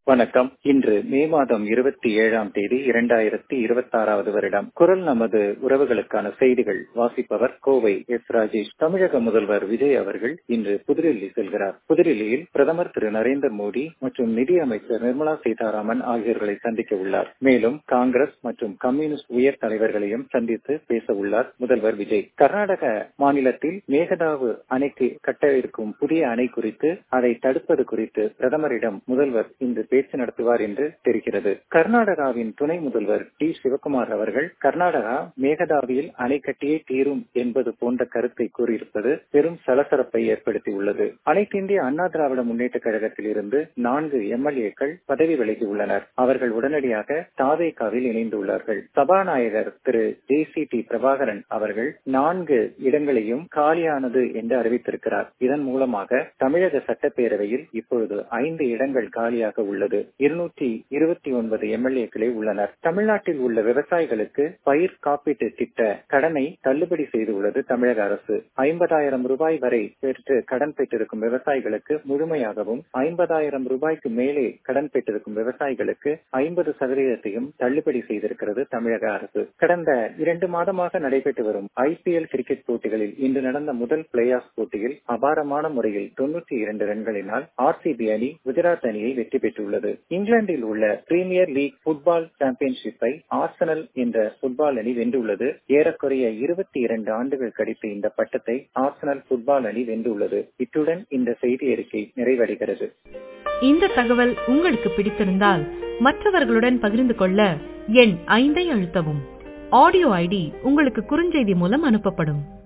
வணக்கம் இன்று மே மாதம் இருபத்தி ஏழாம் தேதி இரண்டாயிரத்தி இருபத்தி ஆறாவது வருடம் குரல் நமது உறவுகளுக்கான செய்திகள் வாசிப்பவர் கோவை எஸ் ராஜேஷ் தமிழக முதல்வர் விஜய் அவர்கள் இன்று புதுடெல்லி செல்கிறார் புதுடெல்லியில் பிரதமர் திரு நரேந்திர மோடி மற்றும் நிதி அமைச்சர் நிர்மலா சீதாராமன் ஆகியோர்களை சந்திக்க உள்ளார் மேலும் காங்கிரஸ் மற்றும் கம்யூனிஸ்ட் உயர் தலைவர்களையும் சந்தித்து பேச உள்ளார் முதல்வர் விஜய் கர்நாடக மாநிலத்தில் மேகதாவு அணைக்கு கட்ட இருக்கும் புதிய அணை குறித்து அதை தடுப்பது குறித்து பிரதமரிடம் முதல்வர் இன்று பேச்சு நடத்துவார் என்று தெரிகிறது கர்நாடகாவின் துணை முதல்வர் டி சிவகுமார் அவர்கள் கர்நாடகா மேகதாவியில் அணை கட்டியே தீரும் என்பது போன்ற கருத்தை கூறியிருப்பது பெரும் சலசலப்பை ஏற்படுத்தியுள்ளது அனைத்து இந்திய அண்ணா திராவிட முன்னேற்ற கழகத்தில் இருந்து நான்கு எம்எல்ஏக்கள் பதவி விலகி உள்ளனர் அவர்கள் உடனடியாக தாவேகாவில் இணைந்துள்ளார்கள் சபாநாயகர் திரு ஜே சி டி பிரபாகரன் அவர்கள் நான்கு இடங்களையும் காலியானது என்று அறிவித்திருக்கிறார் இதன் மூலமாக தமிழக சட்டப்பேரவையில் இப்பொழுது ஐந்து இடங்கள் காலியாக உள்ளது இருநூற்றி இருபத்தி ஒன்பது எம்எல்ஏக்களே உள்ளனர் தமிழ்நாட்டில் உள்ள விவசாயிகளுக்கு பயிர் காப்பீட்டு திட்ட கடனை தள்ளுபடி செய்துள்ளது தமிழக அரசு ஐம்பதாயிரம் ரூபாய் வரை பெற்று கடன் பெற்றிருக்கும் விவசாயிகளுக்கு முழுமையாகவும் ஐம்பதாயிரம் ரூபாய்க்கு மேலே கடன் பெற்றிருக்கும் விவசாயிகளுக்கு ஐம்பது சதவீதத்தையும் தள்ளுபடி செய்திருக்கிறது தமிழக அரசு கடந்த இரண்டு மாதமாக நடைபெற்று வரும் ஐபிஎல் கிரிக்கெட் போட்டிகளில் இன்று நடந்த முதல் பிளே ஆஃப் போட்டியில் அபாரமான முறையில் தொன்னூற்றி இரண்டு ரன்களினால் ஆர்சிபி அணி குஜராத் அணியை வெற்றி பெற்றுள்ளது இங்கிலாந்தில் உள்ள பிரீமியர் லீக் புட்பால் சாம்பியன்ஷிப்பை ஆர்சனல் என்ற புட்பால் அணி வென்றுள்ளது ஏறக்குறைய இருபத்தி இரண்டு ஆண்டுகள் கழித்து இந்த பட்டத்தை ஆர்சனல் புட்பால் அணி வென்றுள்ளது இத்துடன் இந்த செய்தி அறிக்கை நிறைவடைகிறது இந்த தகவல் உங்களுக்கு பிடித்திருந்தால் மற்றவர்களுடன் பகிர்ந்து கொள்ள எண் ஐந்தை அழுத்தவும் ஆடியோ ஐடி உங்களுக்கு குறுஞ்செய்தி மூலம் அனுப்பப்படும்